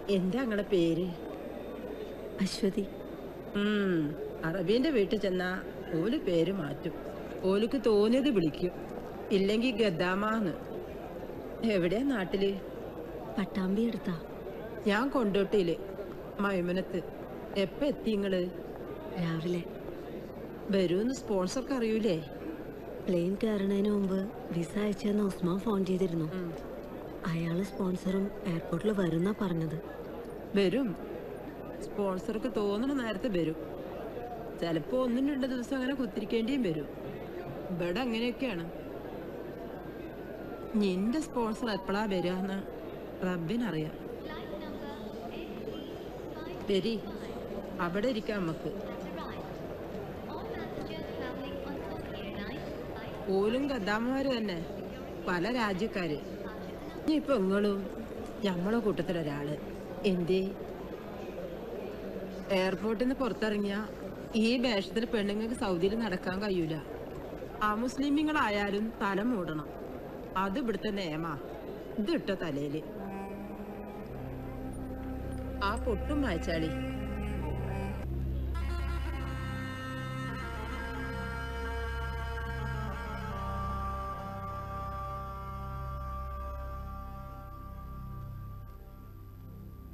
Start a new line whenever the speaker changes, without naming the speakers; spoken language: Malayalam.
എന്താ നിങ്ങളെ പേര്
അശ്വതി
ഉം, അറബീന്റെ വീട്ടിൽ ചെന്നാ ഓല് പേര് മാറ്റും ഓലിക്ക് തോന്നിയത് വിളിക്കും ഇല്ലെങ്കിൽ ഗദ്ദാമാന്ന് എവിടെയാ നാട്ടില്
പട്ടാമ്പി എടുത്താ
ഞാൻ കൊണ്ടോട്ടിയില് മൈമനത്ത് എപ്പ എത്തി നിങ്ങള്
രാവിലെ
വരൂന്ന് സ്പോൺസർക്ക് അറിയൂലേ
പ്ലെയിൻ കയറുന്നതിന് മുമ്പ് വിസ അയച്ചെന്ന് ഉസ്മാൻ ഫോൺ ചെയ്തിരുന്നു
ഉം.
അയാള് സ്പോൺസറും എയർപോർട്ടിൽ വരുന്നാ പറഞ്ഞത്
വരും സ്പോൺസർക്ക് തോന്നണ നേരത്തെ വരും ചിലപ്പോ ഒന്നും രണ്ട് ദിവസം അങ്ങനെ കുത്തിരിക്കേണ്ടിയും വരും ഇവിടെ അങ്ങനെയൊക്കെയാണ് നിന്റെ സ്പോൺസർ എപ്പോഴാ വരികയെന്ന് റബ്ബിനറിയാം വരി അവിടെ ഇരിക്കാം നമുക്ക് ഓലും ഗദ്ദാമ്മമാര് തന്നെ പല രാജ്യക്കാര് ഇനിയിപ്പൊ നിങ്ങളും ഞമ്മളെ കൂട്ടത്തിലൊരാള് എന്തേ എയർപോർട്ടിൽ നിന്ന് പുറത്തിറങ്ങിയ ഈ വേഷത്തിൽ പെണ്ണുങ്ങൾക്ക് സൗദിയിൽ നടക്കാൻ കഴിയൂല ആ മുസ്ലിമിങ്ങളായാലും തല മൂടണം അത് ഇവിടുത്തെ നിയമാ ഇത് ഇട്ട തലയില് ആ പൊട്ടും വായിച്ചാളി